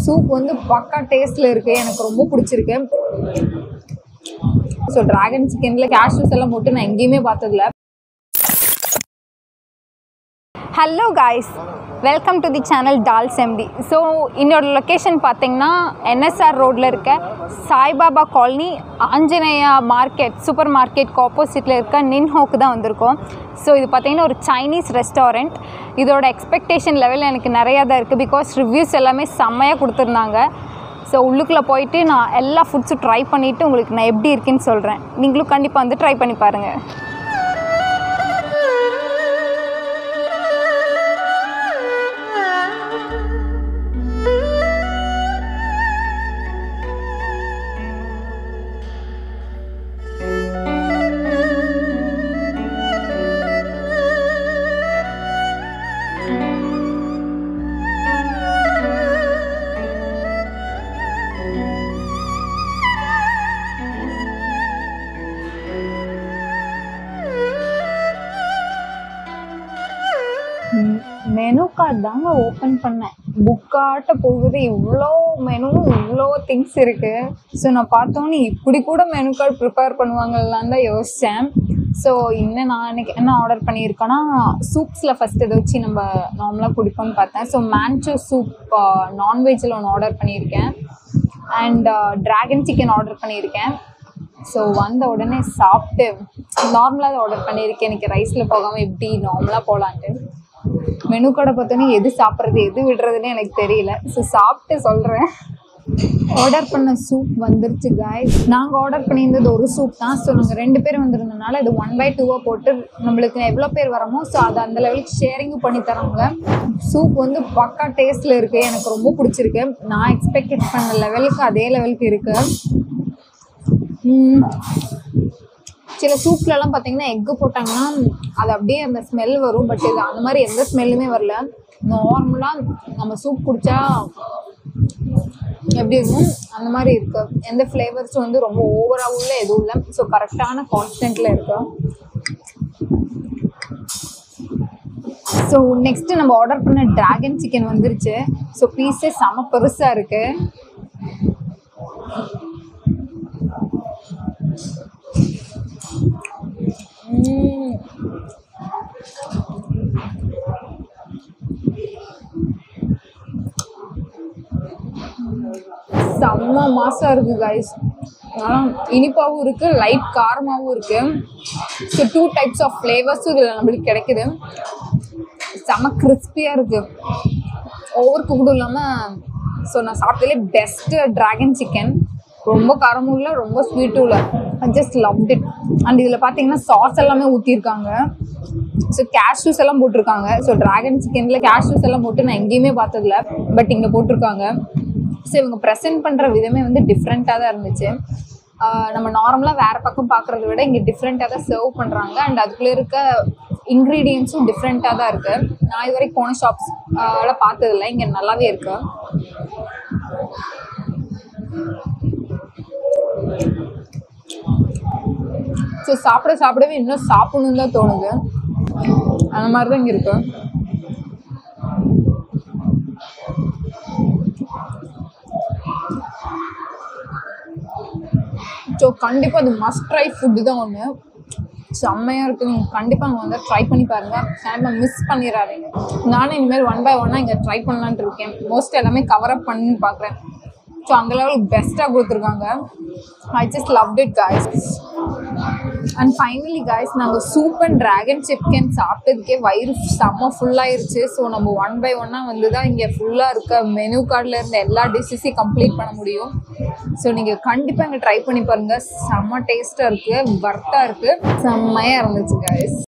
Soup வந்து பக்கா டேஸ்ட்ல இருக்கு எனக்கு ரொம்ப பிடிச்சிருக்கு ஸோ டிராகன் சிக்கன்ல கேஷ்யூஸ் எல்லாம் போட்டு நான் எங்கேயுமே பார்த்ததில்ல hello guys welcome to the channel டால்ஸ் எம்டி ஸோ என்னோட லொக்கேஷன் பார்த்தீங்கன்னா என்எஸ்ஆர் ரோட்டில் இருக்க Saibaba colony Anjaneya market super மார்க்கெட்க்கு ஆப்போசிட்டில் இருக்க நின்ஹோக்கு தான் வந்திருக்கோம் ஸோ இது பார்த்தீங்கன்னா ஒரு சைனீஸ் ரெஸ்டாரண்ட் இதோட எக்ஸ்பெக்டேஷன் லெவல் எனக்கு நிறையா தான் இருக்குது பிகாஸ் ரிவ்யூஸ் எல்லாமே செம்மையாக கொடுத்துருந்தாங்க ஸோ உள்ளுக்குள்ளே போயிட்டு நான் எல்லா ஃபுட்ஸும் ட்ரை பண்ணிவிட்டு உங்களுக்கு நான் எப்படி இருக்குன்னு சொல்கிறேன் நீங்களும் கண்டிப்பாக வந்து ட்ரை பண்ணி பாருங்கள் மெனு கார்டு தாங்க ஓப்பன் பண்ணேன் புக்காட்ட போகுது இவ்வளோ மெனு இவ்வளோ திங்ஸ் இருக்கு ஸோ நான் பார்த்தோன்னே இப்படி கூட மெனு கார்டு ப்ரிப்பேர் பண்ணுவாங்கலாம் தான் யோசித்தேன் ஸோ இன்னும் நான் இன்னைக்கு என்ன ஆர்டர் பண்ணியிருக்கேன்னா சூப்ஸில் ஃபஸ்ட் இதை வச்சு நம்ம நார்மலாக குடிப்போம்னு பார்த்தேன் ஸோ மேன்ச்சோ சூப் நான்வெஜ்ஜில் ஒன்று ஆர்டர் பண்ணியிருக்கேன் அண்ட் ட்ராகன் சிக்கன் ஆர்டர் பண்ணியிருக்கேன் ஸோ வந்த உடனே சாப்பிட்டு நார்மலாக தான் ஆர்டர் பண்ணியிருக்கேன் எனக்கு ரைஸில் போகாமல் எப்படி நார்மலாக போகலான்ட்டு மெனு கடை பார்த்தோன்னே எது சாப்பிட்றது எது விடுறதுன்னு எனக்கு தெரியல ஸோ சாப்பிட்டு சொல்கிறேன் ஆர்டர் பண்ண சூப் வந்துருச்சு காய்ஸ் நாங்கள் ஆர்டர் பண்ணியிருந்தது ஒரு சூப் தான் ஸோ நாங்கள் ரெண்டு பேர் வந்திருந்தனால இது ஒன் பை டூவாக போட்டு நம்மளுக்கு எவ்வளோ பேர் வரமோ ஸோ அதை அந்த லெவலுக்கு ஷேரிங்கும் பண்ணி தராங்க சூப் வந்து பக்கா டேஸ்ட்டில் இருக்குது எனக்கு ரொம்ப பிடிச்சிருக்கு நான் எக்ஸ்பெக்ட் பண்ண லெவலுக்கு அதே லெவலுக்கு இருக்குது ம், சில சூப்லலாம் பார்த்தீங்கன்னா எக்கு போட்டாங்கன்னா அது அப்படியே அந்த ஸ்மெல் வரும் பட் இது அந்த மாதிரி எந்த ஸ்மெல்லுமே வரல நார்மலாக நம்ம சூப் குடிச்சா எப்படி இருக்கும் அந்த மாதிரி இருக்கு எந்த ஃப்ளேவர்ஸும் வந்து ரொம்ப ஓவராகவும் இல்லை எதுவும் இல்லை ஸோ கரெக்டான கான்ஸ்டன்ட்ல இருக்கு ஸோ நெக்ஸ்ட் நம்ம ஆர்டர் பண்ண டிராகன் சிக்கன் வந்துருச்சு ஸோ பீஸே செம பெருசாக இருக்கு ம். செம்ம மாசம் இருக்கு கைஸ் ஆனால் இனிப்பாகவும் இருக்கு லைட் காரமாகவும் இருக்கு ஸோ டூ டைப்ஸ் ஆஃப் ஃப்ளேவர்ஸும் இதில் நம்மளுக்கு கிடைக்குது செம்ம கிறிஸ்பியாக இருக்கு ஓவர் குக்குடும் இல்லாமல் ஸோ நான் சாப்பிட்டதுலே பெஸ்ட்டு ட்ராகன் சிக்கன் ரொம்ப காரமும் இல்லை ரொம்ப ஸ்வீட்டும் இல்லை I just loved it and இதில் பார்த்தீங்கன்னா சாஸ் எல்லாமே ஊற்றிருக்காங்க ஸோ கேஷ்யூஸ் எல்லாம் போட்டிருக்காங்க ஸோ ட்ராகன் சிக்கனில் கேஷ்யூஸ் எல்லாம் போட்டு நான் எங்கேயுமே பார்த்ததில்ல பட் இங்கே போட்டிருக்காங்க ஸோ இவங்க ப்ரெசென்ட் பண்ணுற விதமே வந்து டிஃப்ரெண்ட்டாக தான் இருந்துச்சு ஆஹ் நம்ம நார்மலாக வேறு பக்கம் பார்க்குறத விட இங்கே டிஃப்ரெண்ட்டாக தான் சர்வ் பண்ணுறாங்க அண்ட் அதுக்குள்ளே இருக்க இன்க்ரீடியன்ஸும் டிஃப்ரெண்ட்டாக தான் இருக்குது நான் இது வரைக்கும் போன ஷாப்ஸ் எல்லாம் பார்த்ததில்ல இங்கே நல்லாவே இருக்கு ஸோ சாப்பிட சாப்பிடவே இன்னும் சாப்பிடணும்னு தான் தோணுது அந்த மாதிரி தான் இங்கே இருக்கு ஸோ கண்டிப்பாக அது மஸ்ட் ட்ரை ஃபுட்டு தான் ஒன்று செம்மையாக இருக்குது நீங்கள் கண்டிப்பாக அங்கே வந்து ட்ரை பண்ணி பாருங்கள் கண்டிப்பாக மிஸ் பண்ணிடாதீங்க நானும் இனிமேல் ஒன் பை ஒன்னாக இங்கே ட்ரை பண்ணலான்ட்டு இருக்கேன் மோஸ்ட் எல்லாமே கவர் அப் பண்ணி பார்க்குறேன் ஸோ அங்கே லெவலுக்கு பெஸ்ட்டாக கொடுத்துருக்காங்க I just love it guys and finally guys நாங்கள் சூப் அண்ட் ட்ராகன் சிக்கன் சாப்பிட்டதுக்கே வயிறு செம்ம ஃபுல்லாயிருச்சு ஸோ நம்ம ஒன் பை ஒன்னாக வந்து தான் இங்கே ஃபுல்லாக இருக்க மெனு கார்டில் இருந்த எல்லா டிஷ்ஷஸையும் கம்ப்ளீட் பண்ண முடியும் ஸோ நீங்கள் கண்டிப்பாக இங்கே ட்ரை பண்ணி பாருங்கள் செம்ம டேஸ்ட்டாக இருக்குது வர்த்தாக இருக்குது செம்மையாக இருந்துச்சு காய்ஸ்